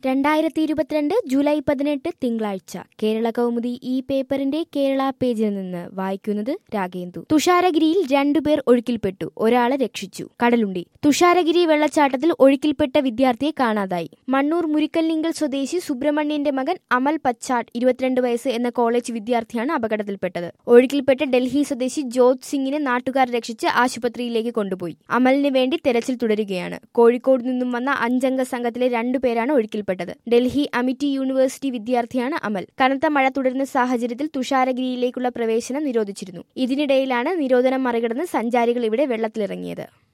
രണ്ടായിരത്തി ഇരുപത്തിരണ്ട് ജൂലൈ പതിനെട്ട് തിങ്കളാഴ്ച കേരള കൗമുദി ഈ പേപ്പറിന്റെ കേരള പേജിൽ നിന്ന് വായിക്കുന്നത് രാഗേന്ദു തുഷാരഗിരിയിൽ രണ്ടുപേർ ഒഴുക്കിൽപ്പെട്ടു ഒരാളെ രക്ഷിച്ചു കടലുണ്ടി തുഷാരഗിരി വെള്ളച്ചാട്ടത്തിൽ ഒഴുക്കിൽപ്പെട്ട വിദ്യാർത്ഥിയെ കാണാതായി മണ്ണൂർ മുരിക്കല്ലിങ്കൽ സ്വദേശി സുബ്രഹ്മണ്യന്റെ മകൻ അമൽ പച്ചാട്ട് ഇരുപത്തിരണ്ട് വയസ്സ് എന്ന കോളേജ് വിദ്യാർത്ഥിയാണ് അപകടത്തിൽപ്പെട്ടത് ഒഴുക്കിൽപ്പെട്ട ഡൽഹി സ്വദേശി ജ്യോത് സിംഗിനെ നാട്ടുകാർ രക്ഷിച്ച് ആശുപത്രിയിലേക്ക് കൊണ്ടുപോയി അമലിന് വേണ്ടി തെരച്ചിൽ തുടരുകയാണ് കോഴിക്കോട് നിന്നും വന്ന അഞ്ചംഗ സംഘത്തിലെ രണ്ടുപേരാണ് ഒഴുക്കിൽപ്പെട്ടത് ഡൽഹി അമിറ്റി യൂണിവേഴ്സിറ്റി വിദ്യാർത്ഥിയാണ് അമൽ കനത്ത മഴ തുടരുന്ന സാഹചര്യത്തിൽ തുഷാരഗിരിയിലേക്കുള്ള പ്രവേശനം നിരോധിച്ചിരുന്നു ഇതിനിടയിലാണ് നിരോധനം മറികടന്ന് സഞ്ചാരികൾ ഇവിടെ വെള്ളത്തിലിറങ്ങിയത്